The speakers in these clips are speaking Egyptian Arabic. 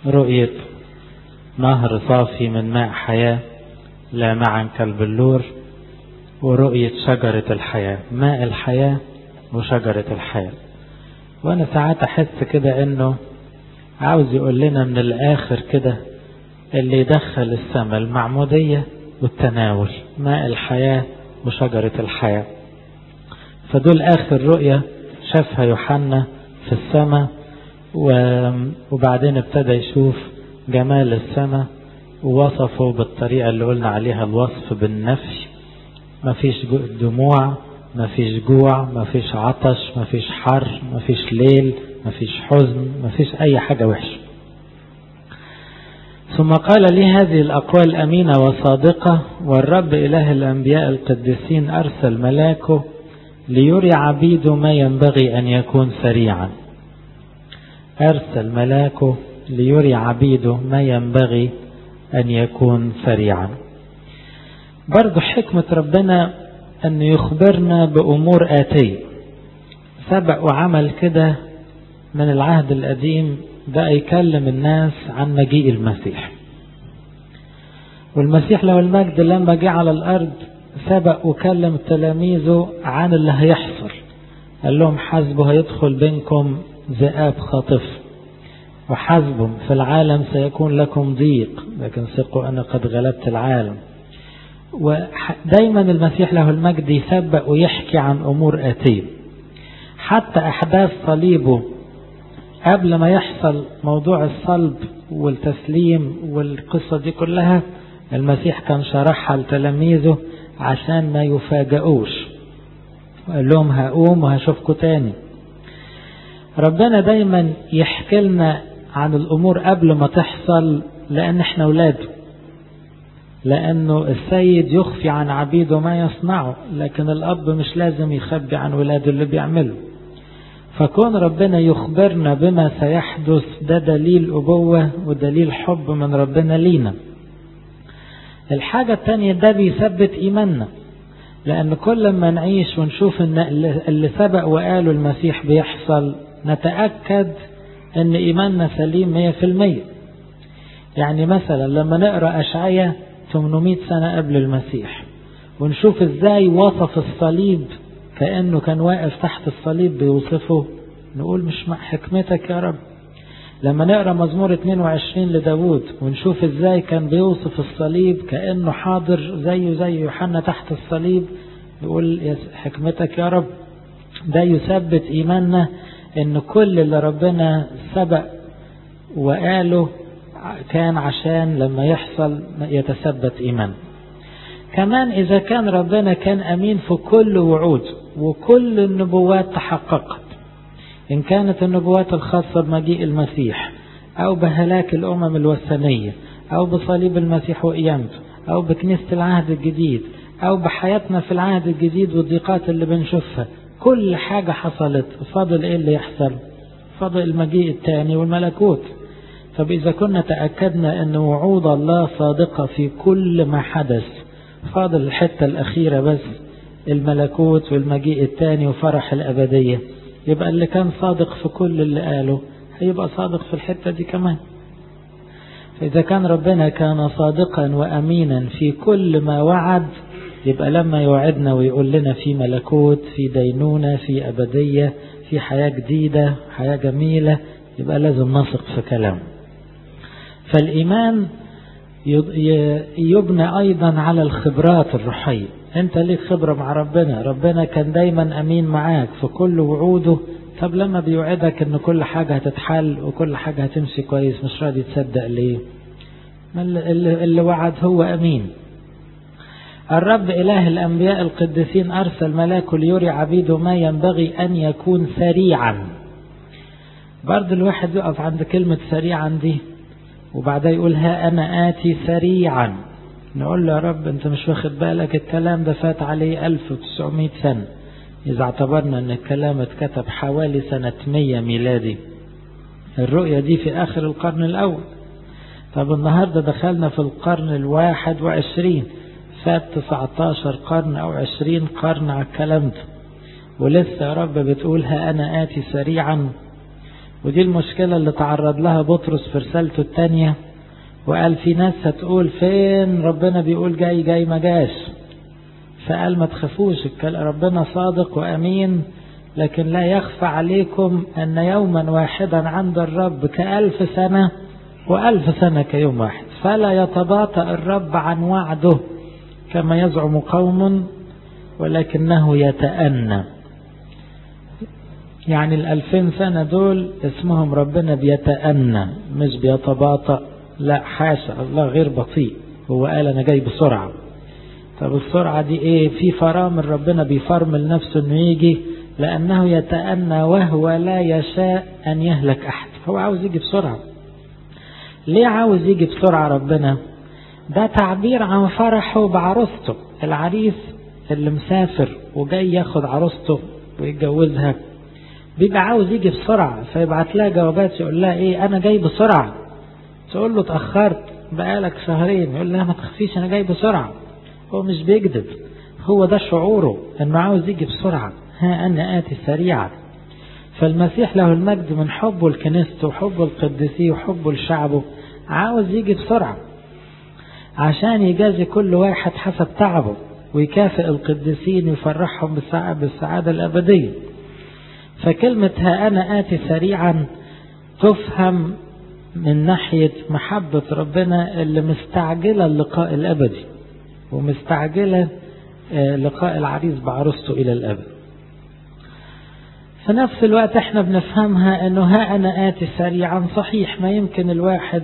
رؤية نهر صافي من ماء حياة لامعا كالبلور ورؤية شجرة الحياة ماء الحياة وشجرة الحياة وانا ساعات احس كده انه عاوز يقول لنا من الاخر كده اللي يدخل السماء المعمودية والتناول ماء الحياة وشجرة الحياة فدول اخر رؤية شافها يوحنا في السماء وبعدين ابتدى يشوف جمال السماء ووصفه بالطريقة اللي قلنا عليها الوصف بالنفي مفيش دموع مفيش جوع مفيش عطش مفيش حر مفيش ليل مفيش حزن مفيش أي حاجة وحشة ثم قال لي هذه الأقوال أمينة وصادقة والرب إله الأنبياء القديسين أرسل ملاكه ليري عبيده ما ينبغي أن يكون سريعا أرسل ملاكه ليري عبيده ما ينبغي أن يكون سريعا برضو حكمة ربنا أن يخبرنا بأمور آتية سبق وعمل كده من العهد القديم ده يكلم الناس عن مجيء المسيح والمسيح له المجد لما جه على الأرض سبق وكلم تلاميذه عن اللي هيحصل قال لهم حسبه هيدخل بينكم ذئاب خاطف وحسبهم في العالم سيكون لكم ضيق لكن ثقوا أنا قد غلبت العالم ودايما المسيح له المجد يسبق ويحكي عن أمور آتية حتى أحداث صليبه قبل ما يحصل موضوع الصلب والتسليم والقصة دي كلها المسيح كان شرحها لتلاميذه عشان ما يفاجئوش وقال لهم هقوم وهشوفكم تاني ربنا دايما يحكي لنا عن الأمور قبل ما تحصل لأن احنا أولاده لأنه السيد يخفي عن عبيده ما يصنعه لكن الأب مش لازم يخبي عن ولاده اللي بيعمله فكون ربنا يخبرنا بما سيحدث ده دليل أبوة ودليل حب من ربنا لينا الحاجة التانية ده بيثبت إيماننا لأن كل ما نعيش ونشوف إن اللي سبق وقاله المسيح بيحصل نتأكد إن إيماننا سليم مية في المية يعني مثلا لما نقرأ أشعية 800 سنة قبل المسيح ونشوف إزاي وصف الصليب كأنه كان واقف تحت الصليب بيوصفه نقول مش مع حكمتك يا رب لما نقرأ مزمور 22 لداود ونشوف ازاي كان بيوصف الصليب كأنه حاضر زيه زي يوحنا تحت الصليب نقول يا حكمتك يا رب ده يثبت إيماننا ان كل اللي ربنا سبق وقاله كان عشان لما يحصل يتثبت إيمان كمان إذا كان ربنا كان أمين في كل وعود وكل النبوات تحققت إن كانت النبوات الخاصة بمجيء المسيح أو بهلاك الأمم الوثنية أو بصليب المسيح وقيامته أو بكنيسة العهد الجديد أو بحياتنا في العهد الجديد والضيقات اللي بنشوفها كل حاجة حصلت فاضل إيه اللي يحصل فاضل المجيء الثاني والملكوت طب إذا كنا تأكدنا أن وعود الله صادقة في كل ما حدث فاضل الحتة الأخيرة بس الملكوت والمجيء الثاني وفرح الأبدية يبقى اللي كان صادق في كل اللي قاله هيبقى صادق في الحتة دي كمان فإذا كان ربنا كان صادقا وأمينا في كل ما وعد يبقى لما يوعدنا ويقول لنا في ملكوت في دينونة في أبدية في حياة جديدة حياة جميلة يبقى لازم نثق في كلامه فالإيمان يبنى أيضا على الخبرات الروحية أنت ليك خبرة مع ربنا ربنا كان دايما أمين معاك في كل وعوده طب لما بيوعدك أن كل حاجة هتتحل وكل حاجة هتمشي كويس مش راضي تصدق ليه اللي وعد هو أمين الرب إله الأنبياء القديسين أرسل ملاكه ليري عبيده ما ينبغي أن يكون سريعا برضه الواحد يقف عند كلمة سريعا دي وبعدها يقول ها أنا آتي سريعا نقول له يا رب أنت مش واخد بالك الكلام ده فات عليه 1900 سنة إذا اعتبرنا أن الكلام اتكتب حوالي سنة 100 ميلادي الرؤية دي في آخر القرن الأول طب النهاردة دخلنا في القرن الواحد وعشرين فات 19 قرن أو 20 قرن على الكلام ده ولسه يا رب بتقول ها أنا آتي سريعا ودي المشكلة اللي تعرض لها بطرس في رسالته الثانية وقال في ناس هتقول فين ربنا بيقول جاي جاي ما جاش فقال ما تخافوش ربنا صادق وأمين لكن لا يخفى عليكم أن يوما واحدا عند الرب كألف سنة وألف سنة كيوم واحد فلا يتباطأ الرب عن وعده كما يزعم قوم ولكنه يتأنى يعني الألفين سنة دول اسمهم ربنا بيتأنى مش بيتباطأ لا حاشا الله غير بطيء هو قال أنا جاي بسرعة طب السرعة دي ايه في فرامل ربنا بيفرمل نفسه انه يجي لأنه يتأنى وهو لا يشاء أن يهلك أحد هو عاوز يجي بسرعة ليه عاوز يجي بسرعة ربنا ده تعبير عن فرحه بعروسته العريس اللي مسافر وجاي ياخد عروسته ويتجوزها بيبقى عاوز يجي بسرعة فيبعت لها جوابات يقول لها ايه انا جاي بسرعة تقول له اتأخرت بقالك شهرين يقول لها ما تخفيش انا جاي بسرعة هو مش بيكذب هو ده شعوره انه عاوز يجي بسرعة ها انا اتي سريعا فالمسيح له المجد من حبه لكنيسته وحبه لقدسيه وحبه لشعبه عاوز يجي بسرعة عشان يجازي كل واحد حسب تعبه ويكافئ القديسين ويفرحهم بالسعادة الأبدية فكلمة ها أنا آتي سريعا تفهم من ناحية محبة ربنا اللي مستعجلة اللقاء الأبدي ومستعجلة لقاء العريس بعروسته إلى الأبد في نفس الوقت احنا بنفهمها انه ها انا اتي سريعا صحيح ما يمكن الواحد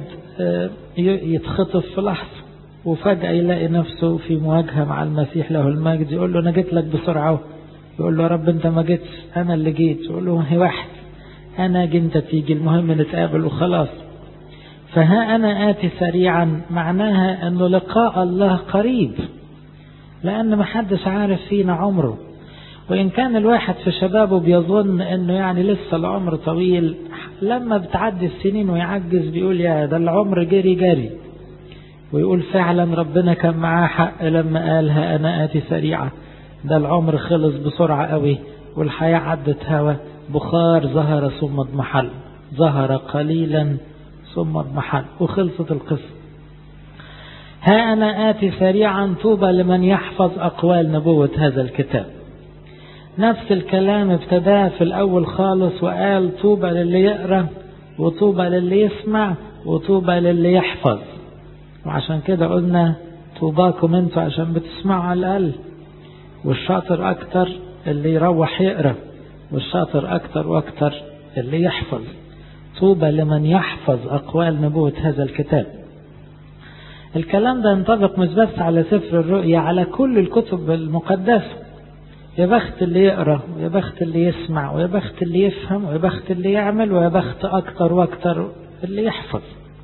يتخطف في لحظة وفجأة يلاقي نفسه في مواجهة مع المسيح له المجد يقول له انا جيت لك بسرعة يقول له يا رب انت ما جيتش انا اللي جيت يقول له هي واحد انا اجي انت تيجي المهم نتقابل وخلاص فها انا اتي سريعا معناها انه لقاء الله قريب لان ما حدش عارف فينا عمره وإن كان الواحد في شبابه بيظن أنه يعني لسه العمر طويل لما بتعدي السنين ويعجز بيقول يا ده العمر جري جري ويقول فعلا ربنا كان معاه حق لما قالها أنا آتي سريعة ده العمر خلص بسرعة قوي والحياة عدت هوا بخار ظهر ثم اضمحل ظهر قليلا ثم اضمحل وخلصت القصة ها أنا آتي سريعا طوبى لمن يحفظ أقوال نبوة هذا الكتاب نفس الكلام ابتداه في الأول خالص وقال طوبى للي يقرأ وطوبى للي يسمع وطوبى للي يحفظ وعشان كده قلنا طوباكم انتوا عشان بتسمعوا على الأقل والشاطر أكتر اللي يروح يقرأ والشاطر أكتر وأكتر اللي يحفظ طوبى لمن يحفظ أقوال نبوة هذا الكتاب الكلام ده ينطبق مش بس على سفر الرؤيا على كل الكتب المقدسة يا بخت اللي يقرا ويا بخت اللي يسمع ويا بخت اللي يفهم ويا بخت اللي يعمل ويا بخت اكتر واكتر اللي يحفظ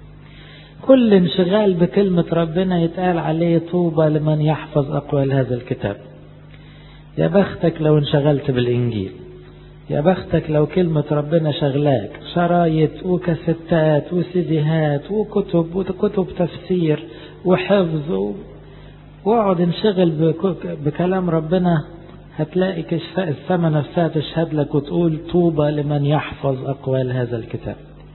كل انشغال بكلمة ربنا يتقال عليه طوبى لمن يحفظ أقوال هذا الكتاب يا بختك لو انشغلت بالإنجيل يا بختك لو كلمة ربنا شغلاك شرايط وكاسيتات وسيديهات وكتب وكتب تفسير وحفظ واقعد انشغل بكلام ربنا هتلاقي كشفاء السماء نفسها تشهد لك وتقول طوبى لمن يحفظ أقوال هذا الكتاب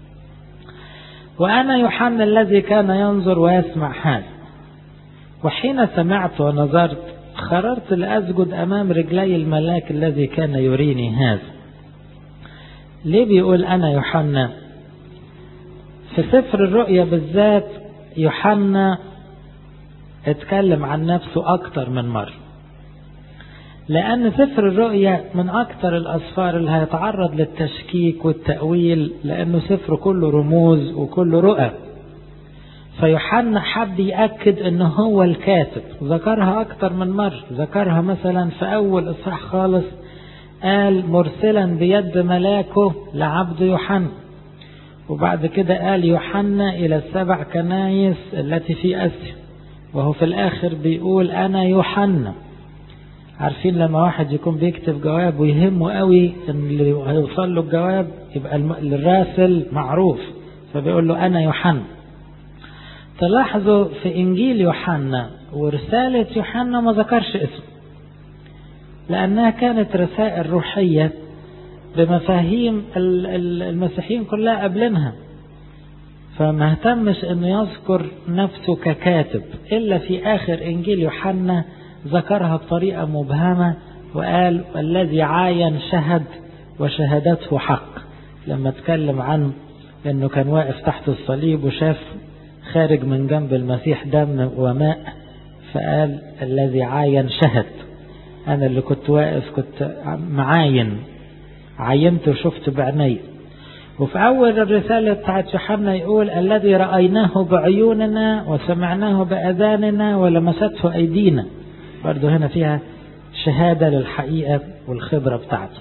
وأنا يوحنا الذي كان ينظر ويسمع هذا وحين سمعت ونظرت خررت لأسجد أمام رجلي الملاك الذي كان يريني هذا ليه بيقول أنا يوحنا في سفر الرؤيا بالذات يوحنا اتكلم عن نفسه أكتر من مرة لأن سفر الرؤيا من أكثر الأسفار اللي هيتعرض للتشكيك والتأويل لأنه سفر كله رموز وكله رؤى فيوحنا حب يأكد أنه هو الكاتب ذكرها أكثر من مرة ذكرها مثلا في أول إصحاح خالص قال مرسلا بيد ملاكه لعبد يوحنا وبعد كده قال يوحنا إلى السبع كنايس التي في آسيا وهو في الآخر بيقول أنا يوحنا عارفين لما واحد يكون بيكتب جواب ويهمه قوي ان اللي هيوصل له الجواب يبقى الراسل معروف فبيقول له انا يوحنا تلاحظوا في انجيل يوحنا ورسالة يوحنا ما ذكرش اسمه لانها كانت رسائل روحية بمفاهيم المسيحيين كلها قبلنها فما اهتمش انه يذكر نفسه ككاتب الا في اخر انجيل يوحنا ذكرها بطريقة مبهمة وقال الذي عاين شهد وشهادته حق لما اتكلم عن انه كان واقف تحت الصليب وشاف خارج من جنب المسيح دم وماء فقال الذي عاين شهد انا اللي كنت واقف كنت معاين عينت وشفت بعيني وفي أول الرسالة بتاعت يوحنا يقول الذي رأيناه بعيوننا وسمعناه بأذاننا ولمسته أيدينا برضو هنا فيها شهادة للحقيقة والخبرة بتاعته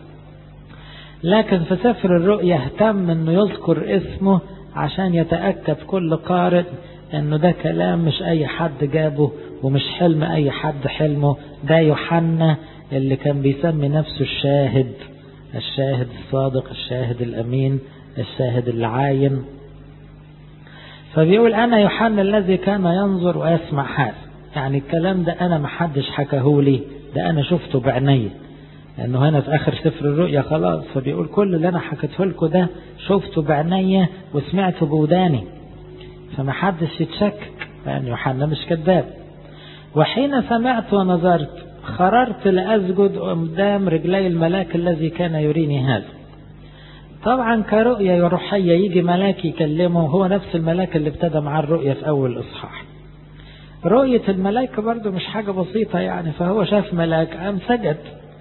لكن في سفر الرؤيا اهتم انه يذكر اسمه عشان يتأكد كل قارئ انه ده كلام مش اي حد جابه ومش حلم اي حد حلمه ده يوحنا اللي كان بيسمي نفسه الشاهد الشاهد الصادق الشاهد الامين الشاهد العاين فبيقول أنا يوحنا الذي كان ينظر ويسمع هذا يعني الكلام ده أنا محدش حكاهولي ده أنا شفته بعيني لأنه هنا في آخر سفر الرؤيا خلاص فبيقول كل اللي أنا حكيته لكم ده شفته بعيني وسمعته بوداني فما حدش يتشكك لأن يوحنا مش كذاب وحين سمعت ونظرت خررت لأسجد قدام رجلي الملاك الذي كان يريني هذا طبعا كرؤية روحية يجي ملاك يكلمه هو نفس الملاك اللي ابتدى معاه الرؤية في أول إصحاح رؤية الملائكة برضو مش حاجة بسيطة يعني فهو شاف ملاك قام سجد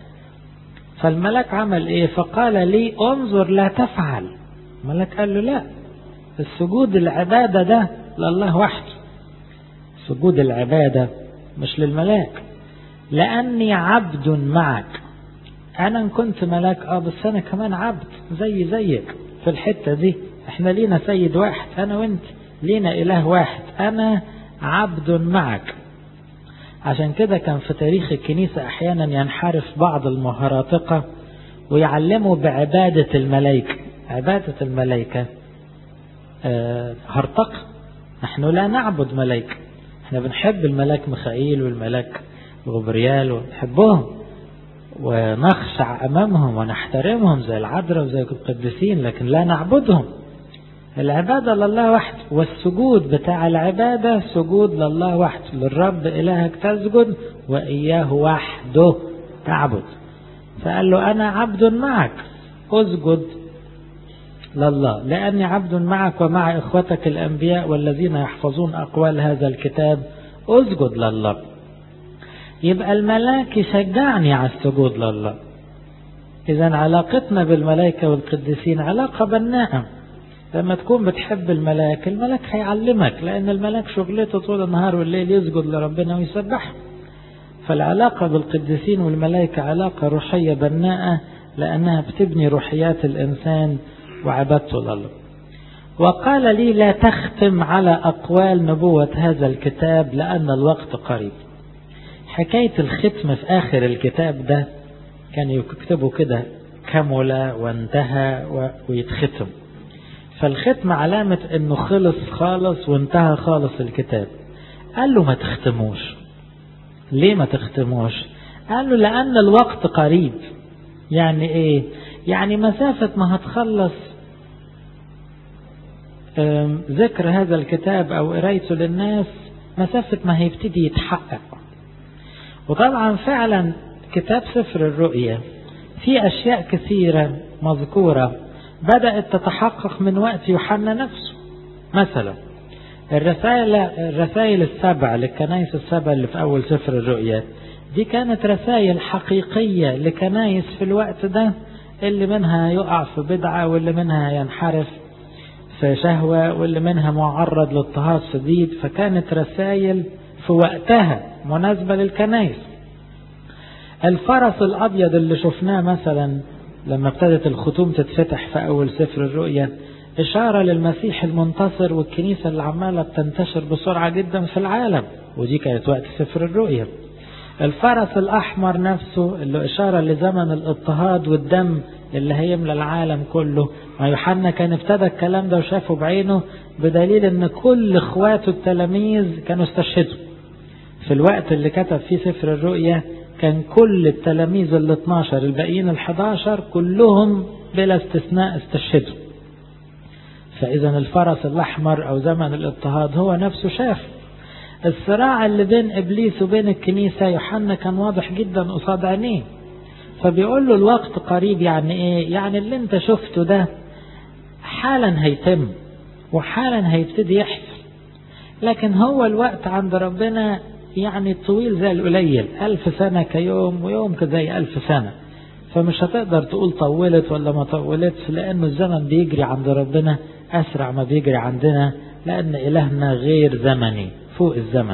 فالملاك عمل ايه فقال لي انظر لا تفعل الملاك قال له لا السجود العبادة ده لله وحده سجود العبادة مش للملاك لأني عبد معك أنا إن كنت ملاك آه بس أنا كمان عبد زي زيك في الحتة دي إحنا لينا سيد واحد أنا وأنت لينا إله واحد أنا عبد معك عشان كده كان في تاريخ الكنيسة أحيانا ينحرف بعض المهرطقة ويعلموا بعبادة الملائكة عبادة الملائكة آه هرطقة نحن لا نعبد ملائكة احنا بنحب الملاك ميخائيل والملاك غبريال ونحبهم ونخشع أمامهم ونحترمهم زي العذراء وزي القديسين لكن لا نعبدهم العبادة لله وحده والسجود بتاع العبادة سجود لله وحده للرب إلهك تسجد وإياه وحده تعبد فقال له أنا عبد معك أسجد لله لأني عبد معك ومع إخوتك الأنبياء والذين يحفظون أقوال هذا الكتاب أسجد لله يبقى الملاك يشجعني على السجود لله إذا علاقتنا بالملائكة والقديسين علاقة بناءة لما تكون بتحب الملاك الملاك هيعلمك لأن الملاك شغلته طول النهار والليل يسجد لربنا ويسبحه فالعلاقة بالقديسين والملائكة علاقة روحية بناءة لأنها بتبني روحيات الإنسان وعبادته لله وقال لي لا تختم على أقوال نبوة هذا الكتاب لأن الوقت قريب حكاية الختم في آخر الكتاب ده كان يكتبوا كده كمل وانتهى ويتختم فالختم علامة انه خلص خالص وانتهى خالص الكتاب قال له ما تختموش ليه ما تختموش قال له لأن الوقت قريب يعني ايه يعني مسافة ما هتخلص ذكر هذا الكتاب او قرايته للناس مسافة ما هيبتدي يتحقق وطبعا فعلا كتاب سفر الرؤيا في أشياء كثيرة مذكورة بدأت تتحقق من وقت يوحنا نفسه مثلا الرسائل الرسائل السبع للكنائس السبع اللي في أول سفر الرؤيا دي كانت رسائل حقيقية لكنائس في الوقت ده اللي منها يقع في بدعة واللي منها ينحرف في شهوة واللي منها معرض لاضطهاد شديد فكانت رسائل في وقتها مناسبة للكنائس الفرس الأبيض اللي شفناه مثلا لما ابتدت الختوم تتفتح في أول سفر الرؤيا إشارة للمسيح المنتصر والكنيسة اللي عمالة بتنتشر بسرعة جدا في العالم ودي كانت وقت سفر الرؤيا الفرس الأحمر نفسه اللي إشارة لزمن الاضطهاد والدم اللي هيملى العالم كله ما يوحنا كان ابتدى الكلام ده وشافه بعينه بدليل ان كل اخواته التلاميذ كانوا استشهدوا في الوقت اللي كتب فيه سفر الرؤيا كان كل التلاميذ ال 12 الباقيين ال 11 كلهم بلا استثناء استشهدوا فإذا الفرس الأحمر أو زمن الاضطهاد هو نفسه شاف الصراع اللي بين إبليس وبين الكنيسة يوحنا كان واضح جدا قصاد عينيه فبيقول له الوقت قريب يعني إيه يعني اللي انت شفته ده حالا هيتم وحالا هيبتدي يحصل لكن هو الوقت عند ربنا يعني طويل زي القليل ألف سنة كيوم ويوم كزي ألف سنة فمش هتقدر تقول طولت ولا ما طولتش لأنه الزمن بيجري عند ربنا أسرع ما بيجري عندنا لأن إلهنا غير زمني فوق الزمن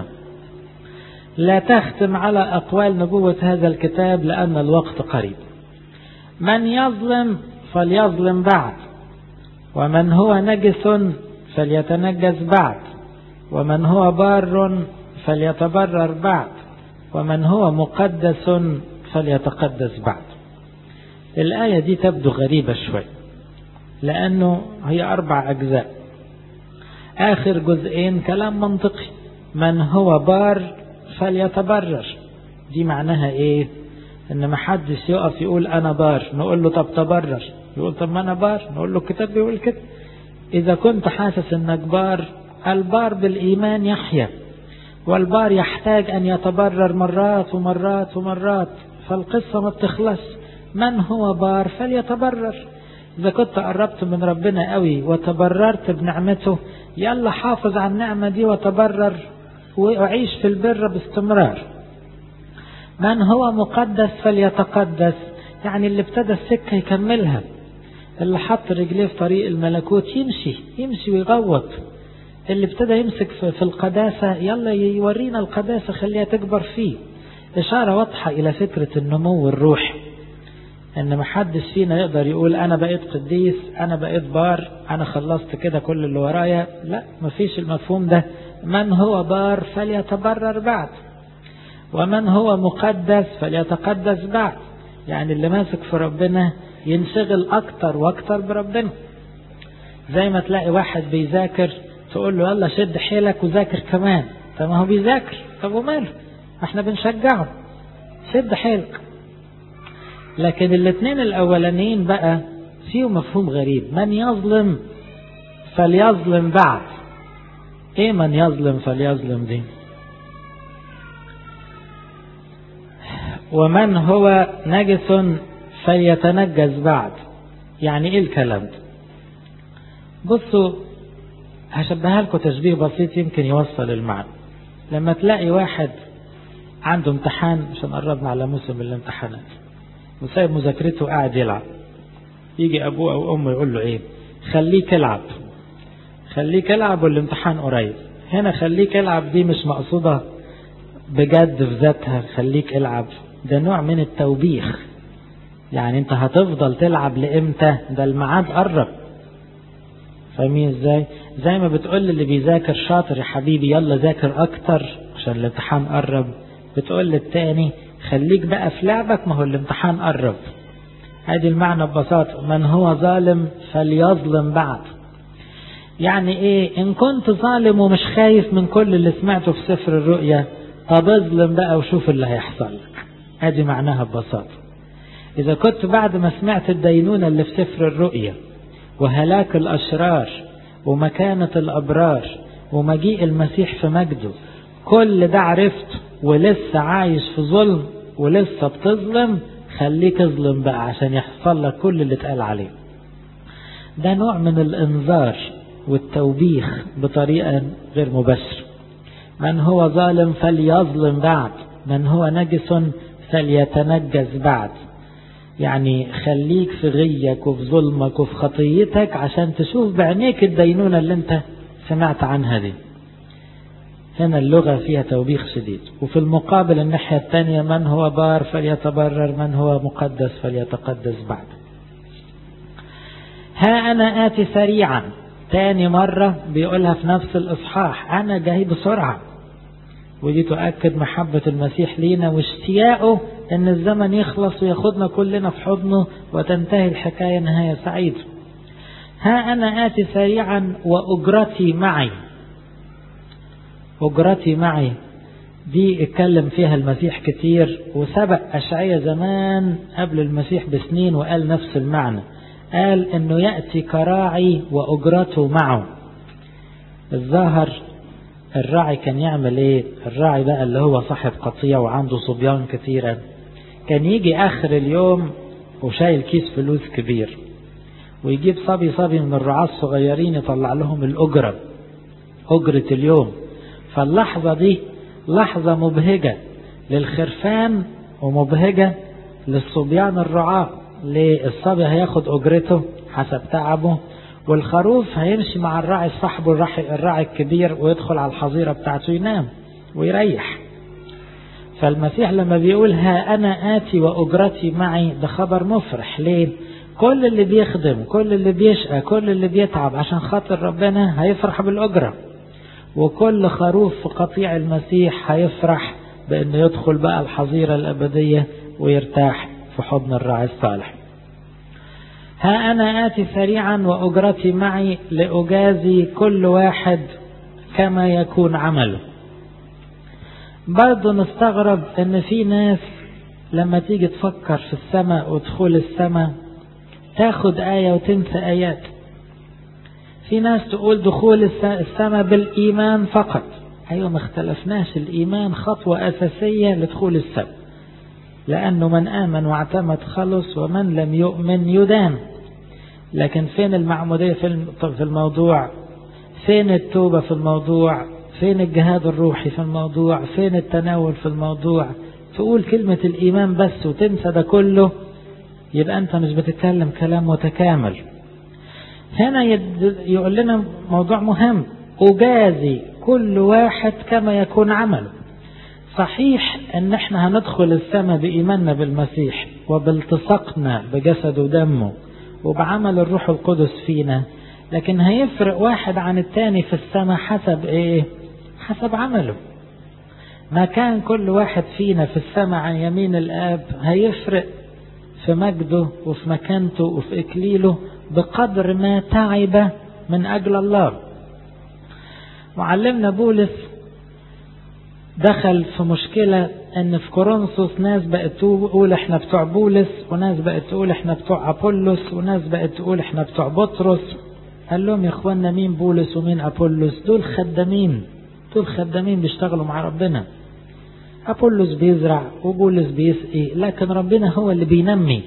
لا تختم على أقوال نبوة هذا الكتاب لأن الوقت قريب من يظلم فليظلم بعد ومن هو نجس فليتنجس بعد ومن هو بار فليتبرر بعد ومن هو مقدس فليتقدس بعد الآية دي تبدو غريبة شوي لأنه هي أربع أجزاء آخر جزئين كلام منطقي من هو بار فليتبرر دي معناها إيه إن ما حدش يقف يقول أنا بار نقول له طب تبرر يقول طب ما أنا بار نقول له الكتاب بيقول كده إذا كنت حاسس إنك بار البار بالإيمان يحيا والبار يحتاج أن يتبرر مرات ومرات ومرات فالقصة ما بتخلص من هو بار فليتبرر إذا كنت قربت من ربنا قوي وتبررت بنعمته يلا حافظ على النعمة دي وتبرر وعيش في البر باستمرار من هو مقدس فليتقدس يعني اللي ابتدى السكة يكملها اللي حط رجليه في طريق الملكوت يمشي يمشي ويغوط اللي ابتدى يمسك في القداسة يلا يورينا القداسة خليها تكبر فيه إشارة واضحة إلى فكرة النمو الروحي ان ما حدش فينا يقدر يقول انا بقيت قديس انا بقيت بار انا خلصت كده كل اللي ورايا لا مفيش المفهوم ده من هو بار فليتبرر بعد ومن هو مقدس فليتقدس بعد يعني اللي ماسك في ربنا ينشغل اكتر واكتر بربنا زي ما تلاقي واحد بيذاكر تقول له يلا شد حيلك وذاكر كمان طب ما هو بيذاكر طب وماله احنا بنشجعه شد حيلك لكن الاثنين الاولانيين بقى فيهم مفهوم غريب من يظلم فليظلم بعد ايه من يظلم فليظلم دي ومن هو نجس فليتنجس بعد يعني ايه الكلام ده بصوا هشبهها لكم تشبيه بسيط يمكن يوصل المعنى لما تلاقي واحد عنده امتحان عشان قربنا على موسم الامتحانات وسايب مذاكرته وقاعد يلعب يجي ابوه او امه يقول له ايه خليك العب خليك العب والامتحان قريب هنا خليك العب دي مش مقصودة بجد في ذاتها خليك العب ده نوع من التوبيخ يعني انت هتفضل تلعب لامتى ده الميعاد قرب فاهمين ازاي زي ما بتقول اللي بيذاكر شاطر يا حبيبي يلا ذاكر اكتر عشان الامتحان قرب بتقول للتاني خليك بقى في لعبك ما هو الامتحان قرب هذه المعنى ببساطة من هو ظالم فليظلم بعد يعني ايه ان كنت ظالم ومش خايف من كل اللي سمعته في سفر الرؤيا طب اظلم بقى وشوف اللي هيحصل لك ادي معناها ببساطة اذا كنت بعد ما سمعت الدينونة اللي في سفر الرؤيا وهلاك الاشرار ومكانة الابرار ومجيء المسيح في مجده كل ده عرفت ولسه عايش في ظلم ولسه بتظلم خليك اظلم بقى عشان يحصل لك كل اللي اتقال عليه ده نوع من الانذار والتوبيخ بطريقة غير مباشرة من هو ظالم فليظلم بعد من هو نجس فليتنجس بعد يعني خليك في غيك وفي ظلمك وفي خطيتك عشان تشوف بعينيك الدينونة اللي انت سمعت عنها دي هنا اللغة فيها توبيخ شديد وفي المقابل الناحية الثانية من هو بار فليتبرر من هو مقدس فليتقدس بعد ها أنا آتي سريعا تاني مرة بيقولها في نفس الإصحاح أنا جاي بسرعة ودي تؤكد محبة المسيح لينا واشتياقه ان الزمن يخلص وياخدنا كلنا في حضنه وتنتهي الحكاية نهاية سعيدة ها أنا آتي سريعا وأجرتي معي أجرتي معي دي اتكلم فيها المسيح كتير وسبق أشعية زمان قبل المسيح بسنين وقال نفس المعنى قال انه يأتي كراعي واجرته معه الظاهر الراعي كان يعمل ايه الراعي بقى اللي هو صاحب قطيع وعنده صبيان كتيرة كان يجي اخر اليوم وشايل كيس فلوس كبير ويجيب صبي صبي من الرعاة الصغيرين يطلع لهم الأجرة أجرة اليوم فاللحظة دي لحظة مبهجة للخرفان ومبهجة للصبيان الرعاة ليه الصبي هياخد أجرته حسب تعبه والخروف هيمشي مع الراعي صاحبه الراعي الكبير ويدخل على الحظيرة بتاعته ينام ويريح فالمسيح لما بيقول ها أنا آتي وأجرتي معي ده خبر مفرح ليه كل اللي بيخدم كل اللي بيشقى كل اللي بيتعب عشان خاطر ربنا هيفرح بالأجرة وكل خروف في قطيع المسيح هيفرح بأنه يدخل بقى الحظيرة الأبدية ويرتاح في حضن الراعي الصالح ها أنا آتي سريعا وأجرتي معي لأجازي كل واحد كما يكون عمله برضه نستغرب ان في ناس لما تيجي تفكر في السماء ودخول السماء تاخد آية وتنسى آيات في ناس تقول دخول السماء بالإيمان فقط أيوة ما اختلفناش الإيمان خطوة أساسية لدخول السماء لأنه من آمن واعتمد خلص ومن لم يؤمن يدان لكن فين المعمودية في الموضوع فين التوبة في الموضوع فين الجهاد الروحي في الموضوع فين التناول في الموضوع تقول كلمة الإيمان بس وتنسى ده كله يبقى أنت مش بتتكلم كلام متكامل هنا يقول لنا موضوع مهم أجازي كل واحد كما يكون عمله صحيح ان احنا هندخل السماء بإيماننا بالمسيح وبالتصاقنا بجسده ودمه وبعمل الروح القدس فينا لكن هيفرق واحد عن التاني في السماء حسب ايه حسب عمله ما كان كل واحد فينا في السماء عن يمين الآب هيفرق في مجده وفي مكانته وفي إكليله بقدر ما تعب من أجل الله معلمنا بولس دخل في مشكلة ان في كورنثوس ناس بقت تقول احنا بتوع بولس وناس بقت تقول احنا بتوع ابولس وناس بقت تقول احنا بتوع بطرس قال لهم يا اخوانا مين بولس ومين ابولس دول خدامين دول خدامين بيشتغلوا مع ربنا أبولس بيزرع وبولس بيسقي لكن ربنا هو اللي بينمي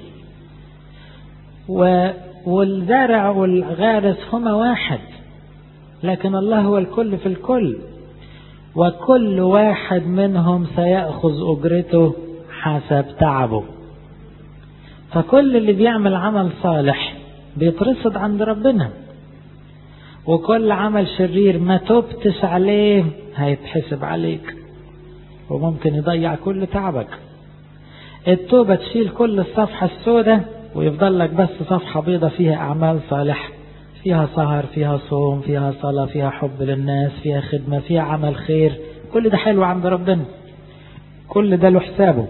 و والزارع والغارس هما واحد لكن الله هو الكل في الكل وكل واحد منهم سيأخذ أجرته حسب تعبه فكل اللي بيعمل عمل صالح بيترصد عند ربنا وكل عمل شرير ما تبتش عليه هيتحسب عليك وممكن يضيع كل تعبك التوبة تشيل كل الصفحة السوداء ويفضل لك بس صفحة بيضة فيها أعمال صالحة فيها سهر فيها صوم فيها صلاة فيها حب للناس فيها خدمة فيها عمل خير كل ده حلو عند ربنا كل ده له حسابه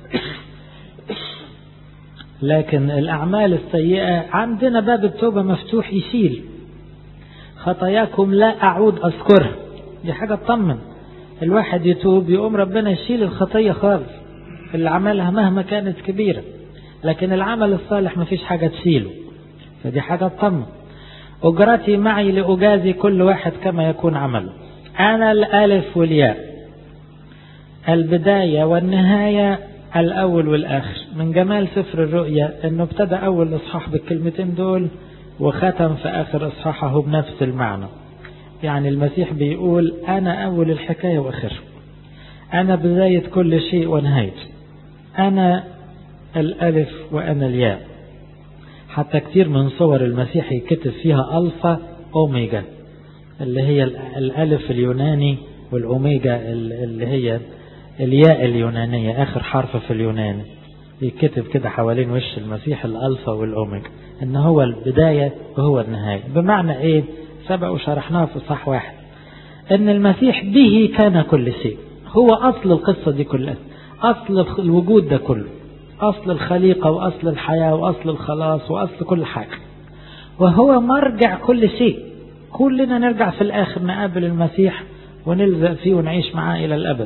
لكن الأعمال السيئة عندنا باب التوبة مفتوح يشيل خطاياكم لا أعود أذكرها دي حاجة تطمن الواحد يتوب يقوم ربنا يشيل الخطية خالص اللي عملها مهما كانت كبيرة لكن العمل الصالح ما فيش حاجة تشيله فدي حاجة تطمن أجرتي معي لأجازي كل واحد كما يكون عمله أنا الألف والياء البداية والنهاية الأول والآخر من جمال سفر الرؤيا أنه ابتدى أول إصحاح بالكلمتين دول وختم في آخر إصحاحه بنفس المعنى يعني المسيح بيقول أنا أول الحكاية وآخر أنا بداية كل شيء ونهاية أنا الألف وأنا الياء حتى كتير من صور المسيح يكتب فيها ألفا أوميجا اللي هي الألف اليوناني والأوميجا اللي هي الياء اليونانية آخر حرف في اليوناني يكتب كده حوالين وش المسيح الألفا والأوميجا إن هو البداية وهو النهاية بمعنى إيه سبق وشرحناها في صح واحد إن المسيح به كان كل شيء هو أصل القصة دي كلها أصل الوجود ده كله أصل الخليقة وأصل الحياة وأصل الخلاص وأصل كل حاجة وهو مرجع كل شيء كلنا نرجع في الآخر نقابل المسيح ونلزق فيه ونعيش معاه إلى الأبد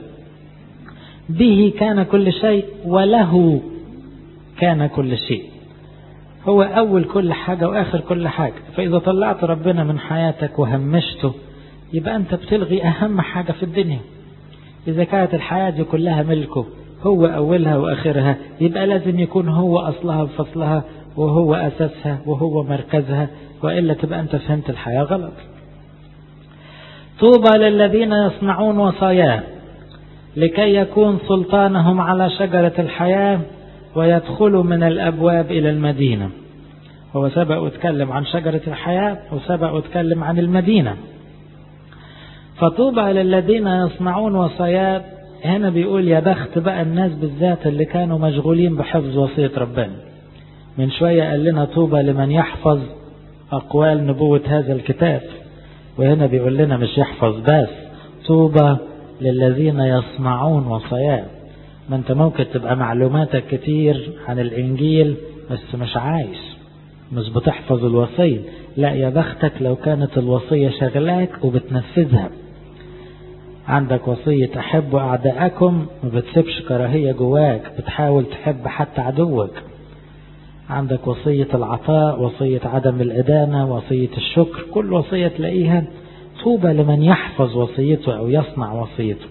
به كان كل شيء وله كان كل شيء هو أول كل حاجة وآخر كل حاجة فإذا طلعت ربنا من حياتك وهمشته يبقى أنت بتلغي أهم حاجة في الدنيا إذا كانت الحياة دي كلها ملكه هو أولها وآخرها يبقى لازم يكون هو أصلها وفصلها وهو أساسها وهو مركزها وإلا تبقى أنت فهمت الحياة غلط طوبى للذين يصنعون وصاياه لكي يكون سلطانهم على شجرة الحياة ويدخلوا من الأبواب إلى المدينة هو سبق واتكلم عن شجرة الحياة وسبق واتكلم عن المدينة فطوبى للذين يصنعون وصاياه هنا بيقول يا بخت بقى الناس بالذات اللي كانوا مشغولين بحفظ وصية ربنا من شوية قال لنا طوبى لمن يحفظ أقوال نبوة هذا الكتاب وهنا بيقول لنا مش يحفظ بس طوبى للذين يصنعون وصاياه ما انت ممكن تبقى معلوماتك كتير عن الإنجيل بس مش عايش مش بتحفظ الوصية لا يا بختك لو كانت الوصية شغلاك وبتنفذها عندك وصية أحبوا أعداءكم ما بتسيبش كراهية جواك بتحاول تحب حتى عدوك عندك وصية العطاء وصية عدم الإدانة وصية الشكر كل وصية تلاقيها طوبى لمن يحفظ وصيته أو يصنع وصيته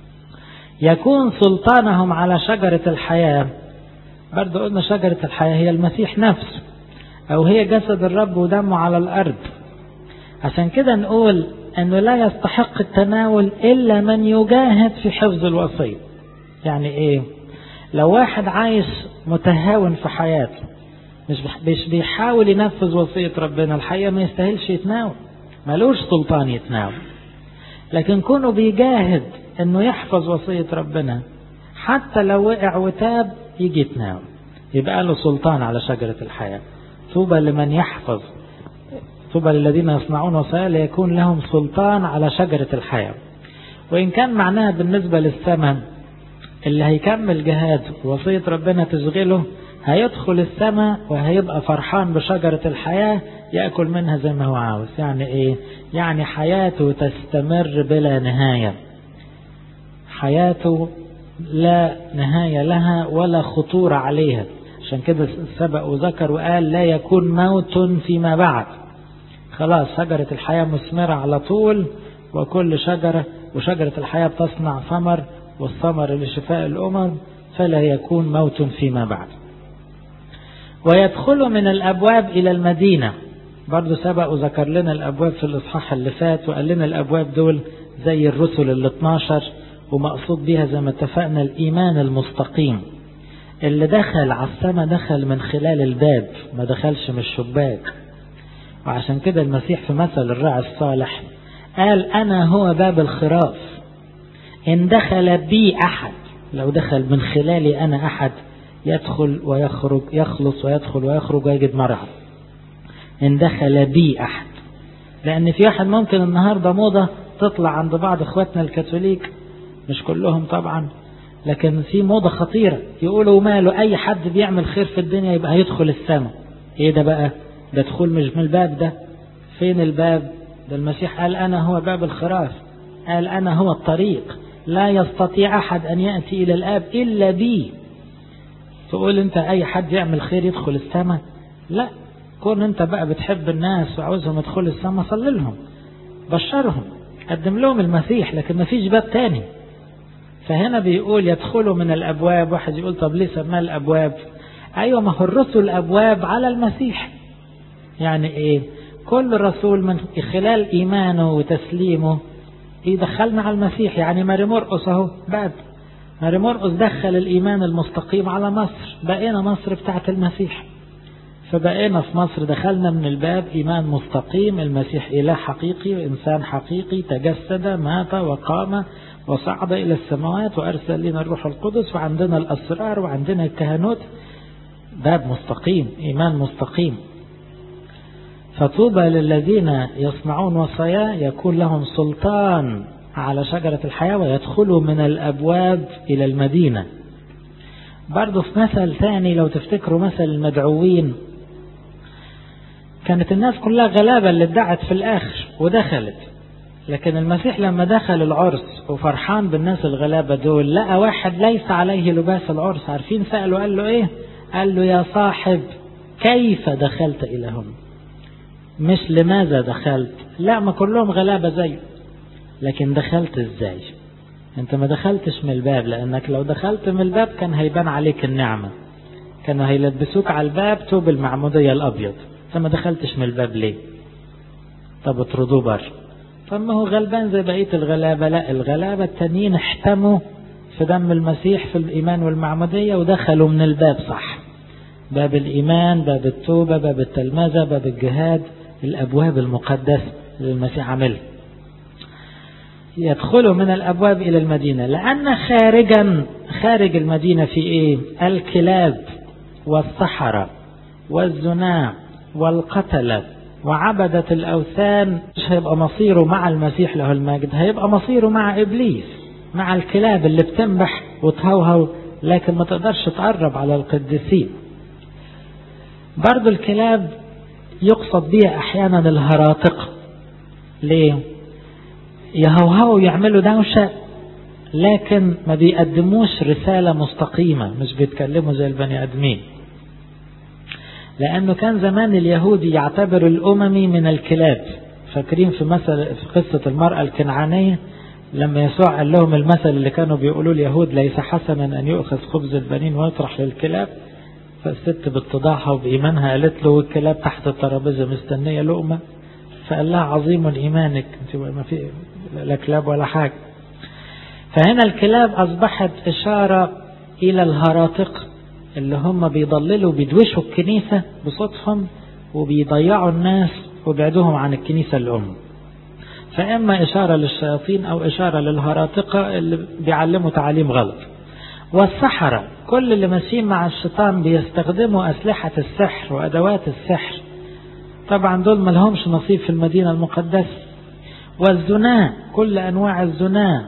يكون سلطانهم على شجرة الحياة برضو قلنا شجرة الحياة هي المسيح نفسه أو هي جسد الرب ودمه على الأرض عشان كده نقول أنه لا يستحق التناول إلا من يجاهد في حفظ الوصية يعني إيه لو واحد عايش متهاون في حياته مش مش بيحاول ينفذ وصية ربنا الحقيقة ما يستاهلش يتناول ملوش سلطان يتناول لكن كونه بيجاهد انه يحفظ وصية ربنا حتى لو وقع وتاب يجي يتناول يبقى له سلطان على شجرة الحياة طوبى لمن يحفظ طوبى للذين يصنعون وصايا ليكون لهم سلطان على شجرة الحياة وإن كان معناها بالنسبة للثمن اللي هيكمل جهاد وصية ربنا تشغله هيدخل السماء وهيبقى فرحان بشجرة الحياة يأكل منها زي ما هو عاوز يعني ايه يعني حياته تستمر بلا نهاية حياته لا نهاية لها ولا خطورة عليها عشان كده سبق وذكر وقال لا يكون موت فيما بعد خلاص شجرة الحياة مثمرة على طول وكل شجرة وشجرة الحياة بتصنع ثمر والثمر لشفاء الأمم فلا يكون موت فيما بعد ويدخل من الأبواب إلى المدينة برضو سبق وذكر لنا الأبواب في الإصحاح اللي فات وقال لنا الأبواب دول زي الرسل ال 12 ومقصود بيها زي ما اتفقنا الإيمان المستقيم اللي دخل على السماء دخل من خلال الباب ما دخلش من الشباك وعشان كده المسيح في مثل الراعي الصالح قال أنا هو باب الخراف إن دخل بي أحد لو دخل من خلالي أنا أحد يدخل ويخرج يخلص ويدخل ويخرج ويجد مرعى إن دخل بي أحد لأن في واحد ممكن النهاردة موضة تطلع عند بعض إخواتنا الكاثوليك مش كلهم طبعا لكن في موضة خطيرة يقولوا ماله أي حد بيعمل خير في الدنيا يبقى هيدخل السماء إيه ده بقى ده دخول مش من الباب ده فين الباب ده المسيح قال أنا هو باب الخراف قال أنا هو الطريق لا يستطيع أحد أن يأتي إلى الآب إلا بي تقول أنت أي حد يعمل خير يدخل السماء لا كون أنت بقى بتحب الناس وعاوزهم يدخلوا السماء صلي لهم بشرهم قدم لهم المسيح لكن ما فيش باب تاني فهنا بيقول يدخلوا من الأبواب واحد يقول طب ليه سماه الأبواب أيوة ما هو الرسل الأبواب على المسيح يعني إيه كل رسول من خلال إيمانه وتسليمه يدخلنا على المسيح يعني ماري مرقس اهو بعد ماري مرقس دخل الإيمان المستقيم على مصر بقينا مصر بتاعت المسيح فبقينا في مصر دخلنا من الباب إيمان مستقيم المسيح إله حقيقي وإنسان حقيقي تجسد مات وقام وصعد إلى السماوات وأرسل لنا الروح القدس وعندنا الأسرار وعندنا الكهنوت باب مستقيم إيمان مستقيم فطوبى للذين يصنعون وصايا يكون لهم سلطان على شجرة الحياة ويدخلوا من الأبواب إلى المدينة برضه في مثل ثاني لو تفتكروا مثل المدعوين كانت الناس كلها غلابة اللي ادعت في الآخر ودخلت لكن المسيح لما دخل العرس وفرحان بالناس الغلابة دول لقى واحد ليس عليه لباس العرس عارفين سأله قال له ايه قال له يا صاحب كيف دخلت إلى هنا مش لماذا دخلت لا ما كلهم غلابة زي لكن دخلت ازاي انت ما دخلتش من الباب لانك لو دخلت من الباب كان هيبان عليك النعمة كانوا هيلبسوك على الباب توب المعمودية الابيض انت ما دخلتش من الباب ليه طب اطردوه بره طب ما هو غلبان زي بقية الغلابة لا الغلابة التانيين احتموا في دم المسيح في الإيمان والمعمودية ودخلوا من الباب صح باب الإيمان باب التوبة باب التلمذة باب الجهاد الأبواب المقدسة اللي المسيح عملها يدخلوا من الأبواب إلى المدينة لأن خارجا خارج المدينة في إيه الكلاب والصحراء والزنا والقتلة وعبدة الأوثان مش هيبقى مصيره مع المسيح له المجد هيبقى مصيره مع إبليس مع الكلاب اللي بتنبح وتهوهو لكن ما تقدرش تقرب على القديسين برضو الكلاب يقصد بها أحيانا الهراطقة ليه يهوهوا يعملوا دوشة لكن ما بيقدموش رسالة مستقيمة مش بيتكلموا زي البني آدمين لأنه كان زمان اليهودي يعتبر الأممي من الكلاب فاكرين في مثل في قصة المرأة الكنعانية لما يسوع قال لهم المثل اللي كانوا بيقولوا اليهود ليس حسنا أن يؤخذ خبز البنين ويطرح للكلاب فالست باتضاعها وبإيمانها قالت له الكلاب تحت الترابيزة مستنية لقمة فقال لها عظيم إيمانك انت ما في لا كلاب ولا حاجة فهنا الكلاب أصبحت إشارة إلى الهراطق اللي هم بيضللوا بيدوشوا الكنيسة بصوتهم وبيضيعوا الناس وبيعدوهم عن الكنيسة الأم فإما إشارة للشياطين أو إشارة للهراطقة اللي بيعلموا تعاليم غلط والسحرة كل اللي ماشيين مع الشيطان بيستخدموا أسلحة السحر وأدوات السحر طبعا دول ما لهمش نصيب في المدينة المقدسة والزنا كل أنواع الزنا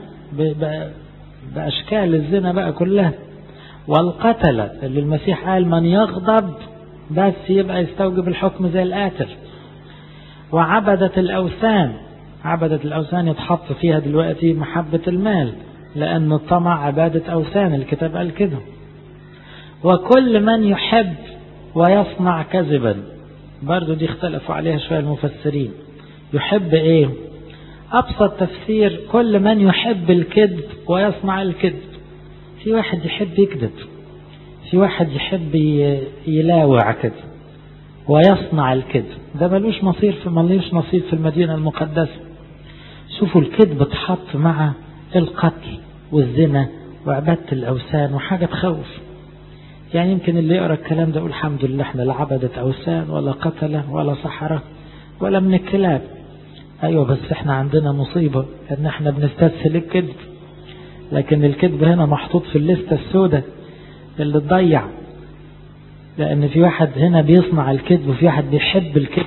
بأشكال الزنا بقى كلها والقتلة اللي المسيح قال من يغضب بس يبقى يستوجب الحكم زي القاتل وعبدة الأوثان عبدة الأوثان يتحط فيها دلوقتي محبة المال لأن الطمع عبادة أوثان الكتاب قال كده وكل من يحب ويصنع كذبا برضو دي اختلفوا عليها شوية المفسرين يحب ايه ابسط تفسير كل من يحب الكذب ويصنع الكذب في واحد يحب يكذب في واحد يحب يلاوع كده ويصنع الكذب ده ملوش مصير في ملوش نصيب في المدينة المقدسة شوفوا الكذب اتحط مع القتل والزنا وعبادة الأوثان وحاجة تخوف يعني يمكن اللي يقرأ الكلام ده يقول الحمد لله احنا لا عبدة أوثان ولا قتلة ولا سحرة ولا من الكلاب أيوة بس احنا عندنا مصيبة ان احنا بنستسهل الكذب لكن الكذب هنا محطوط في الليستة السوداء اللي تضيع لأن في واحد هنا بيصنع الكذب وفي واحد بيحب الكذب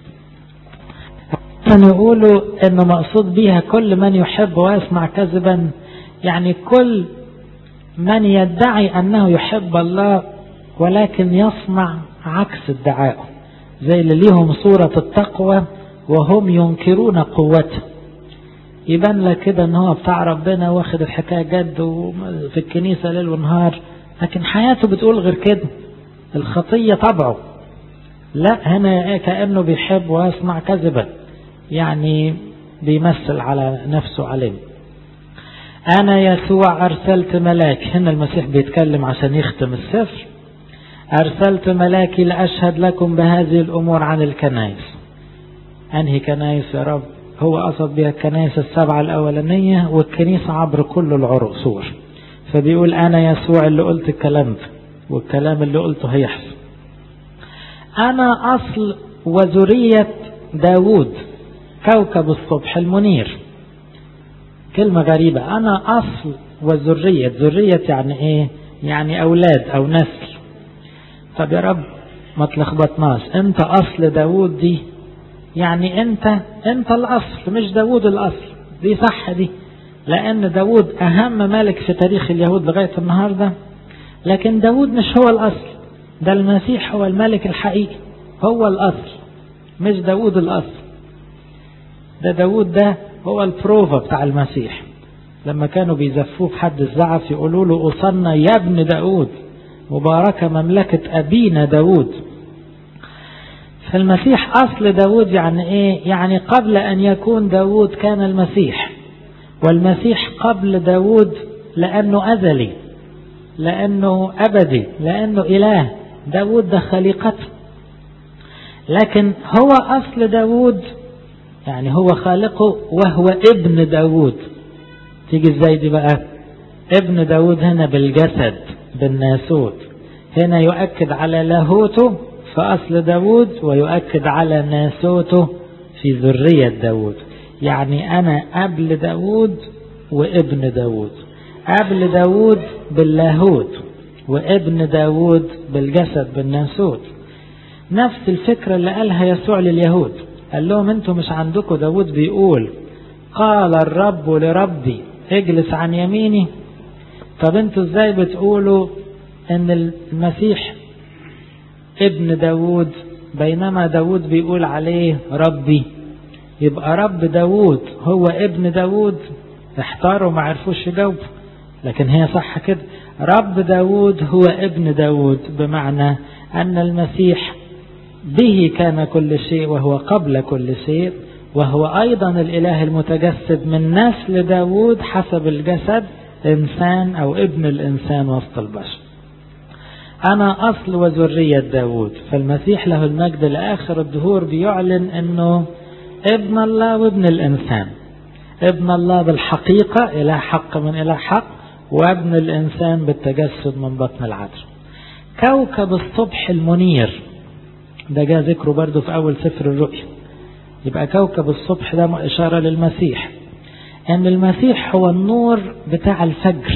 كانوا يقولوا انه مقصود بيها كل من يحب ويصنع كذبا يعني كل من يدعي انه يحب الله ولكن يصنع عكس ادعائه زي اللي ليهم صورة التقوى وهم ينكرون قوته يبان لك كده ان هو بتاع ربنا واخد الحكاية جد في الكنيسة ليل ونهار لكن حياته بتقول غير كده الخطية طبعه لا هنا كأنه بيحب ويصنع كذبا يعني بيمثل على نفسه عليه أنا يسوع أرسلت ملاك هنا المسيح بيتكلم عشان يختم السفر أرسلت ملاكي لأشهد لكم بهذه الأمور عن الكنائس أنهي كنائس يا رب هو قصد بها الكنائس السبعة الأولانية والكنيسة عبر كل العصور فبيقول أنا يسوع اللي قلت الكلام ده والكلام اللي قلته هيحصل أنا أصل وذرية داوود كوكب الصبح المنير كلمة غريبة أنا أصل وذرية ذرية يعني إيه يعني أولاد أو نسل طب يا رب ما تلخبطناش أنت أصل داوود دي يعني أنت أنت الأصل مش داوود الأصل دي صح دي لأن داوود أهم ملك في تاريخ اليهود لغاية النهاردة لكن داوود مش هو الأصل ده المسيح هو الملك الحقيقي هو الأصل مش داوود الأصل ده داوود ده هو البروفا بتاع المسيح لما كانوا بيزفوه في حد الزعف يقولوا له أصلنا يا ابن داود مباركة مملكة أبينا داود فالمسيح أصل داود يعني إيه يعني قبل أن يكون داود كان المسيح والمسيح قبل داود لأنه أزلي لأنه أبدي لأنه إله داود ده خليقته لكن هو أصل داود يعني هو خالقه وهو ابن داود تيجي ازاي دي بقى ابن داود هنا بالجسد بالناسوت هنا يؤكد على لاهوته في أصل داود ويؤكد على ناسوته في ذرية داود يعني أنا قبل داود وابن داود قبل داود باللاهوت وابن داود بالجسد بالناسوت نفس الفكرة اللي قالها يسوع لليهود قال لهم انتوا مش عندكم داود بيقول قال الرب لربي اجلس عن يميني طب انتوا ازاي بتقولوا ان المسيح ابن داود بينما داود بيقول عليه ربي يبقى رب داود هو ابن داود احتاروا ما عرفوش يجاوبوا لكن هي صح كده رب داود هو ابن داود بمعنى أن المسيح به كان كل شيء وهو قبل كل شيء وهو أيضا الإله المتجسد من نسل داود حسب الجسد إنسان أو ابن الإنسان وسط البشر أنا أصل وذرية داود فالمسيح له المجد لآخر الدهور بيعلن أنه ابن الله وابن الإنسان ابن الله بالحقيقة إله حق من إله حق وابن الإنسان بالتجسد من بطن العذراء كوكب الصبح المنير ده جاء ذكره برضه في أول سفر الرؤيا يبقى كوكب الصبح ده إشارة للمسيح أن المسيح هو النور بتاع الفجر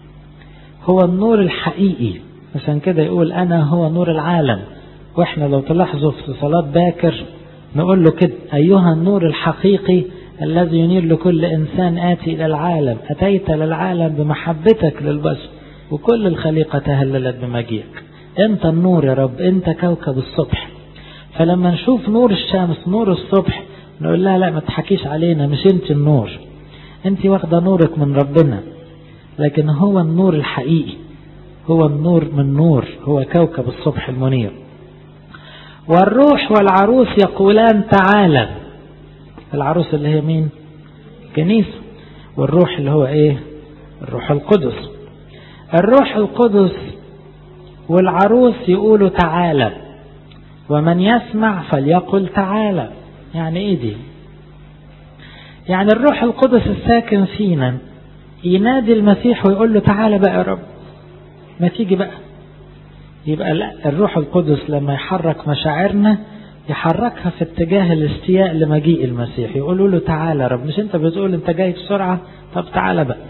هو النور الحقيقي عشان كده يقول أنا هو نور العالم وإحنا لو تلاحظوا في صلاة باكر نقول له كده أيها النور الحقيقي الذي ينير لكل إنسان آتي إلى العالم أتيت للعالم بمحبتك للبشر وكل الخليقة تهللت بمجيئك أنت النور يا رب أنت كوكب الصبح فلما نشوف نور الشمس نور الصبح نقول لها لا ما تحكيش علينا مش انت النور انت واخدة نورك من ربنا لكن هو النور الحقيقي هو النور من نور هو كوكب الصبح المنير والروح والعروس يقولان تعالى العروس اللي هي مين كنيسة والروح اللي هو ايه الروح القدس الروح القدس والعروس يقولوا تعالى ومن يسمع فليقل تعالى يعني ايه دي يعني الروح القدس الساكن فينا ينادي المسيح ويقول له تعالى بقى يا رب ما تيجي بقى يبقى لا الروح القدس لما يحرك مشاعرنا يحركها في اتجاه الاشتياق لمجيء المسيح يقولوا له تعالى يا رب مش انت بتقول انت جاي بسرعة طب تعالى بقى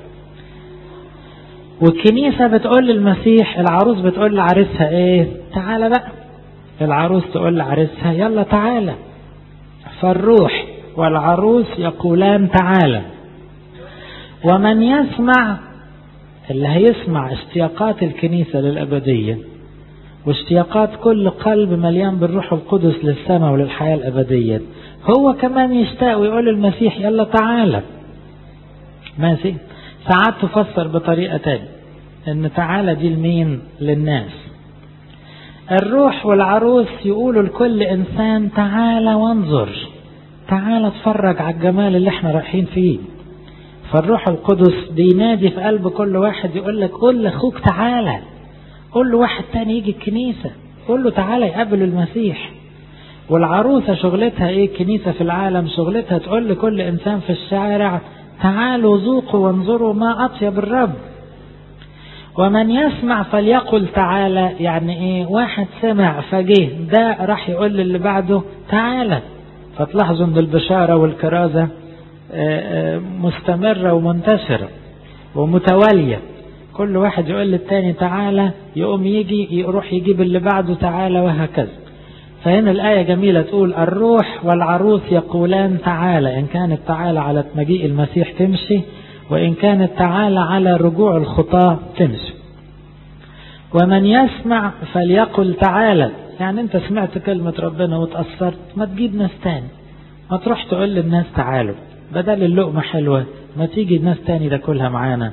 والكنيسة بتقول للمسيح العروس بتقول لعريسها ايه تعالى بقى العروس تقول لعريسها يلا تعالى فالروح والعروس يقولان تعالى ومن يسمع اللي هيسمع اشتياقات الكنيسة للأبدية واشتياقات كل قلب مليان بالروح القدس للسماء وللحياة الأبدية هو كمان يشتاق ويقول للمسيح يلا تعالى ماشي ساعات تفسر بطريقة تانية ان تعالى دي لمين للناس الروح والعروس يقولوا لكل انسان تعالى وانظر تعالى اتفرج على الجمال اللي احنا رايحين فيه فالروح القدس بينادي في قلب كل واحد يقول لك قول لاخوك تعالى قول له واحد تاني يجي الكنيسة قول له تعالى يقابل المسيح والعروسة شغلتها ايه الكنيسة في العالم شغلتها تقول لكل انسان في الشارع تعالوا ذوقوا وانظروا ما اطيب الرب ومن يسمع فليقل تعالى يعني ايه واحد سمع فجه ده راح يقول للي بعده تعالى فتلاحظوا ان البشارة والكرازة مستمرة ومنتشرة ومتوالية كل واحد يقول للتاني تعالى يقوم يجي يروح يجيب اللي بعده تعالى وهكذا فهنا الآية جميلة تقول الروح والعروس يقولان تعالى إن كانت تعالى على مجيء المسيح تمشي وإن كانت تعالى على رجوع الخطاة تمشي ومن يسمع فليقل تعالى يعني انت سمعت كلمة ربنا وتأثرت ما تجيب ناس تاني ما تروح تقول للناس تعالوا بدل اللقمة حلوة ما تيجي ناس تاني تاكلها معانا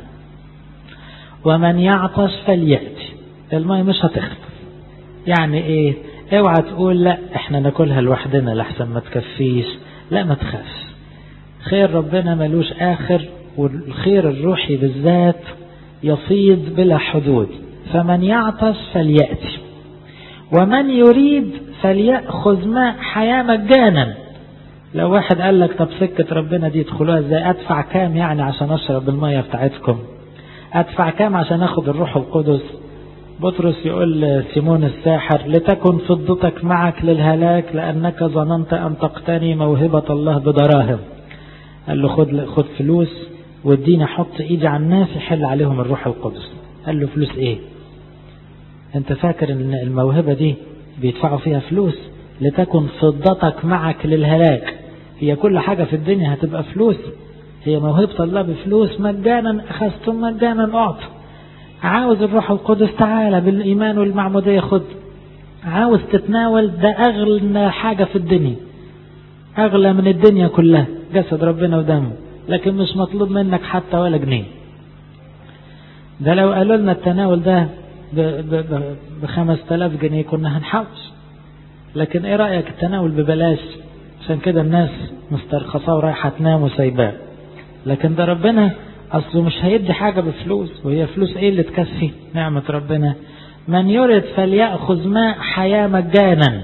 ومن يعطش فليأتي الماء مش هتخلص يعني ايه اوعى تقول لا احنا ناكلها لوحدنا لحسن ما تكفيش لا ما تخافش خير ربنا ملوش آخر والخير الروحي بالذات يفيض بلا حدود فمن يعطش فليأتي ومن يريد فليأخذ ماء حياة مجانا لو واحد قال لك طب سكة ربنا دي يدخلوها ازاي ادفع كام يعني عشان اشرب المية بتاعتكم ادفع كام عشان اخد الروح القدس بطرس يقول سيمون الساحر لتكن فضتك معك للهلاك لانك ظننت ان تقتني موهبة الله بدراهم قال له خد خد فلوس واديني احط ايدي على الناس يحل عليهم الروح القدس قال له فلوس ايه انت فاكر ان الموهبة دي بيدفعوا فيها فلوس لتكن فضتك معك للهلاك هي كل حاجة في الدنيا هتبقى فلوس هي موهبة الله بفلوس مجانا أخذتم مجانا أعطى عاوز الروح القدس تعالى بالإيمان والمعمودية خد عاوز تتناول ده أغلى حاجة في الدنيا أغلى من الدنيا كلها جسد ربنا ودمه لكن مش مطلوب منك حتى ولا جنيه ده لو قالوا لنا التناول ده بخمس تلاف جنيه كنا هنحوش لكن ايه رأيك التناول ببلاش عشان كده الناس مسترخصة ورايحة تنام وسايباه لكن ده ربنا أصله مش هيدي حاجة بفلوس وهي فلوس إيه اللي تكفي نعمة ربنا من يرد فليأخذ ماء حياة مجانا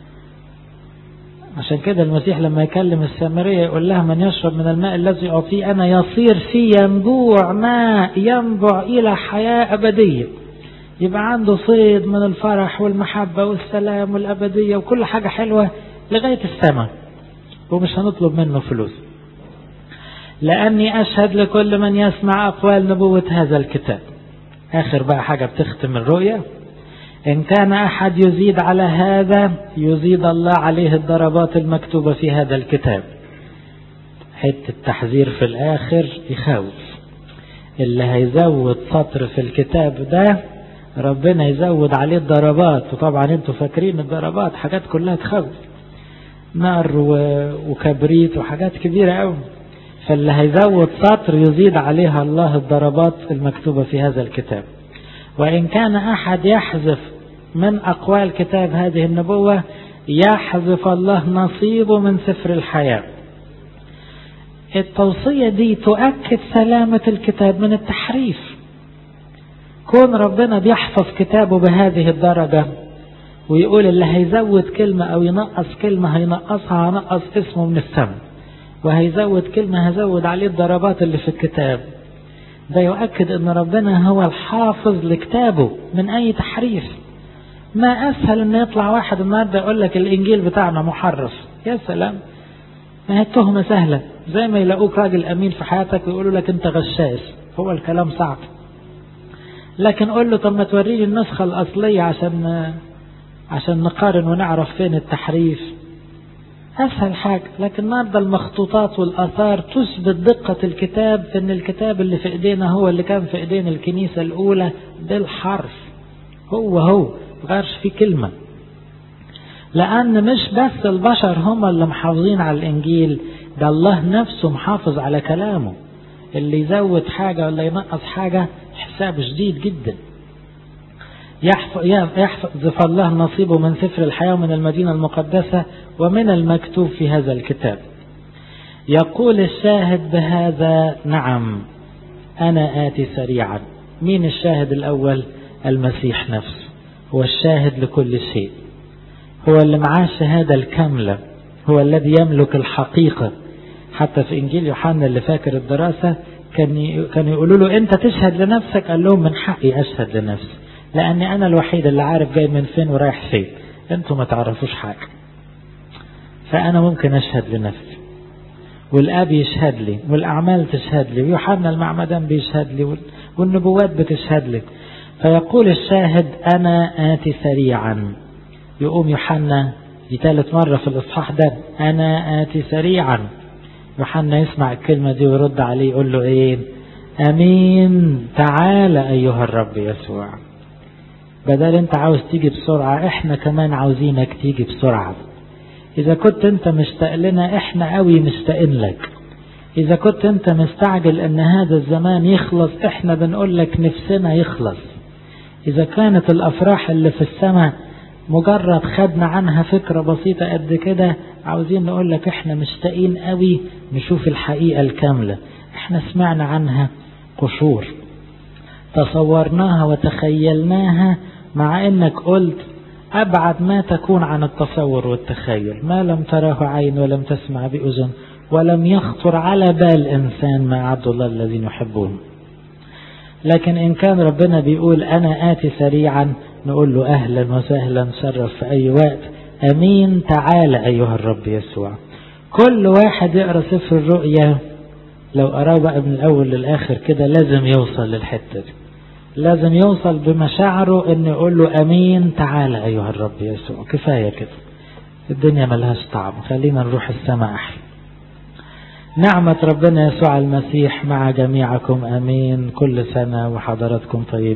عشان كده المسيح لما يكلم السامرية يقول لها من يشرب من الماء الذي أعطيه أنا يصير فيه ينبوع ماء ينبع إلى حياة أبدية يبقى عنده صيد من الفرح والمحبة والسلام والأبدية وكل حاجة حلوة لغاية السماء ومش هنطلب منه فلوس لأني أشهد لكل من يسمع أقوال نبوة هذا الكتاب آخر بقى حاجة بتختم الرؤية إن كان أحد يزيد على هذا يزيد الله عليه الضربات المكتوبة في هذا الكتاب حتة تحذير في الآخر يخوف اللي هيزود سطر في الكتاب ده ربنا يزود عليه الضربات وطبعا انتوا فاكرين الضربات حاجات كلها تخوف نار وكبريت وحاجات كبيرة قوي فاللي هيزود سطر يزيد عليها الله الضربات المكتوبة في هذا الكتاب وإن كان أحد يحذف من أقوال كتاب هذه النبوة يحذف الله نصيبه من سفر الحياة التوصية دي تؤكد سلامة الكتاب من التحريف كون ربنا بيحفظ كتابه بهذه الدرجة ويقول اللي هيزود كلمة أو ينقص كلمة هينقصها هنقص اسمه من السماء وهيزود كلمة هزود عليه الضربات اللي في الكتاب ده يؤكد ان ربنا هو الحافظ لكتابه من اي تحريف ما اسهل ان يطلع واحد النهارده يقول لك الانجيل بتاعنا محرف يا سلام ما هي التهمة سهلة زي ما يلاقوك راجل امين في حياتك ويقولوا لك انت غشاش هو الكلام صعب لكن قول له طب ما توريني النسخة الاصلية عشان عشان نقارن ونعرف فين التحريف أسهل حاجة لكن النهارده المخطوطات والآثار تثبت دقة الكتاب في أن الكتاب اللي في إيدينا هو اللي كان في إيدين الكنيسة الأولى بالحرف هو هو غيرش فيه كلمة لأن مش بس البشر هم اللي محافظين على الإنجيل ده الله نفسه محافظ على كلامه اللي يزود حاجة ولا ينقص حاجة حساب شديد جدا يحفظ الله نصيبه من سفر الحياة ومن المدينة المقدسة ومن المكتوب في هذا الكتاب يقول الشاهد بهذا نعم أنا آتي سريعا مين الشاهد الأول المسيح نفسه هو الشاهد لكل شيء هو اللي معاه الشهادة الكاملة هو الذي يملك الحقيقة حتى في إنجيل يوحنا اللي فاكر الدراسة كان كانوا يقولوا له أنت تشهد لنفسك قال لهم من حقي أشهد لنفسي لأني أنا الوحيد اللي عارف جاي من فين ورايح فين أنتوا ما تعرفوش حاجة فأنا ممكن أشهد لنفسي والآب يشهد لي والأعمال تشهد لي ويوحنا المعمدان بيشهد لي والنبوات بتشهد لي فيقول الشاهد أنا آتي سريعا يقوم يوحنا دي ثالث مرة في الإصحاح ده أنا آتي سريعا يوحنا يسمع الكلمة دي ويرد عليه يقول له إيه أمين تعال أيها الرب يسوع بدل أنت عاوز تيجي بسرعة إحنا كمان عاوزينك تيجي بسرعة إذا كنت أنت مشتاق لنا إحنا قوي مشتاقين لك إذا كنت أنت مستعجل أن هذا الزمان يخلص إحنا بنقول لك نفسنا يخلص إذا كانت الأفراح اللي في السماء مجرد خدنا عنها فكرة بسيطة قد كده عاوزين نقول لك احنا مشتاقين قوي نشوف الحقيقة الكاملة احنا سمعنا عنها قشور تصورناها وتخيلناها مع انك قلت ابعد ما تكون عن التصور والتخيل ما لم تره عين ولم تسمع بأذن ولم يخطر على بال انسان ما عبد الله الذين يحبون لكن ان كان ربنا بيقول انا اتي سريعا نقول له اهلا وسهلا شرف في اي وقت امين تعال ايها الرب يسوع كل واحد يقرا سفر الرؤيا لو قراه بقى من الاول للاخر كده لازم يوصل للحته دي لازم يوصل بمشاعره ان يقول له امين تعال ايها الرب يسوع كفايه كده الدنيا ملهاش طعم خلينا نروح السماء احلى نعمة ربنا يسوع المسيح مع جميعكم امين كل سنة وحضراتكم طيب